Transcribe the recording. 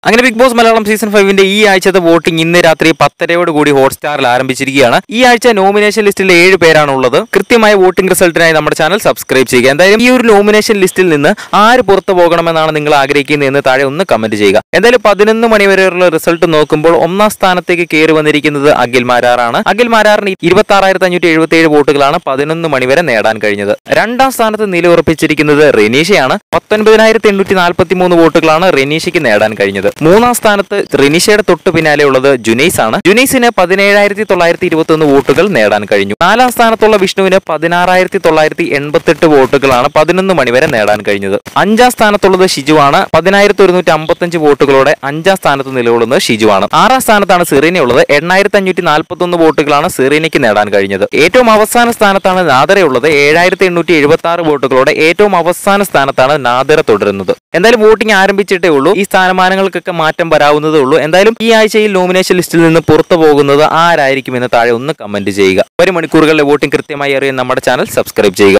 അങ്ങനെ Bigg Boss Malayalam season ഫൈവിന്റെ ഈ ആഴ്ചത്തെ വോട്ടിംഗ് ഇന്ന് രാത്രി പത്തരയോട് കൂടി ഹോട്ട്സ്റ്റാറിൽ ആരംഭിച്ചിരിക്കുകയാണ് ഈ ആഴ്ച നോമിനേഷൻ ലിസ്റ്റിൽ ഏഴ് പേരാണ് ഉള്ളത് കൃത്യമായ വോട്ടിംഗ് റിസൾട്ടിനായി നമ്മുടെ ചാനൽ സബ്സ്ക്രൈബ് ചെയ്യുക എന്തായാലും ഈ ഒരു നോമിനേഷൻ ലിസ്റ്റിൽ നിന്ന് ആര് പുറത്തു പോകണമെന്നാണ് നിങ്ങൾ ആഗ്രഹിക്കുന്നതെന്ന് താഴെ ഒന്ന് കമന്റ് ചെയ്യുക എന്തായാലും പതിനൊന്ന് മണി വരെയുള്ള റിസൾട്ട് നോക്കുമ്പോൾ ഒന്നാം സ്ഥാനത്തേക്ക് കയറി വന്നിരിക്കുന്നത് അഖിൽ മാരാറാണ് അഖിൽ മാരാറിന് ഇരുപത്തി ആറായിരത്തി അഞ്ഞൂറ്റി എഴുപത്തി ഏഴ് വോട്ടുകളാണ് പതിനൊന്ന് മണി വരെ നേടാൻ കഴിഞ്ഞത് രണ്ടാം സ്ഥാനത്ത് നിലയുറപ്പിച്ചിരിക്കുന്നത് റെനീഷയാണ് പത്തൊൻപതിനായിരത്തി എണ്ണൂറ്റി നാൽപ്പത്തി മൂന്ന് വോട്ടുകളാണ് റെനീഷയ്ക്ക് നേടാൻ കഴിഞ്ഞത് മൂന്നാം സ്ഥാനത്ത് റിനിഷയുടെ തൊട്ടു പിന്നാലെ ഉള്ളത് ജുനൈസ് ആണ് ജുനൈസിന് പതിനേഴായിരത്തി തൊള്ളായിരത്തി ഇരുപത്തി ഒന്ന് വോട്ടുകൾ നേടാൻ കഴിഞ്ഞു നാലാം സ്ഥാനത്തുള്ള വിഷ്ണുവിന് പതിനാറായിരത്തി തൊള്ളായിരത്തി എൺപത്തെട്ട് വോട്ടുകളാണ് പതിനൊന്ന് മണിവരെ നേടാൻ കഴിഞ്ഞത് അഞ്ചാം സ്ഥാനത്തുള്ളത് ഷിജുവാണ് പതിനായിരത്തി ഒരുന്നൂറ്റി അമ്പത്തഞ്ച് വോട്ടുകളോടെ അഞ്ചാം സ്ഥാനത്ത് നിലകൊള്ളുന്നത് ഷിജുവാണ് ആറാം സ്ഥാനത്താണ് സിറീന ഉള്ളത് എണ്ണായിരത്തി അഞ്ഞൂറ്റി നാൽപ്പത്തി ഒന്ന് വോട്ടുകളാണ് സിറീനയ്ക്ക് നേടാൻ കഴിഞ്ഞത് ഏറ്റവും അവസാന സ്ഥാനത്താണ് നാദര ഉള്ളത് ഏഴായിരത്തി എണ്ണൂറ്റി എഴുപത്തി ആറ് വോട്ടുകളോടെ ഏറ്റവും അവസാന സ്ഥാനത്താണ് നാദര തുടരുന്നത് എന്തായാലും വോട്ടിംഗ് ആരംഭിച്ചിട്ടേ ഉള്ളൂ ഈ സ്ഥാനമാനങ്ങൾക്കൊക്കെ മാറ്റം വരാവുന്നതേ ഉള്ളൂ എന്തായാലും ഈ ആഴ്ചയിൽ നോമിനേഷൻ ലിസ്റ്റിൽ നിന്ന് പുറത്തു പോകുന്നത് ആരായിരിക്കും എന്ന് താഴെ ഒന്ന് കമന്റ് ചെയ്യുക ഒരു മണിക്കൂറുകളിലെ വോട്ടിംഗ് കൃത്യമായി അറിയാൻ നമ്മുടെ ചാനൽ സബ്സ്ക്രൈബ് ചെയ്യുക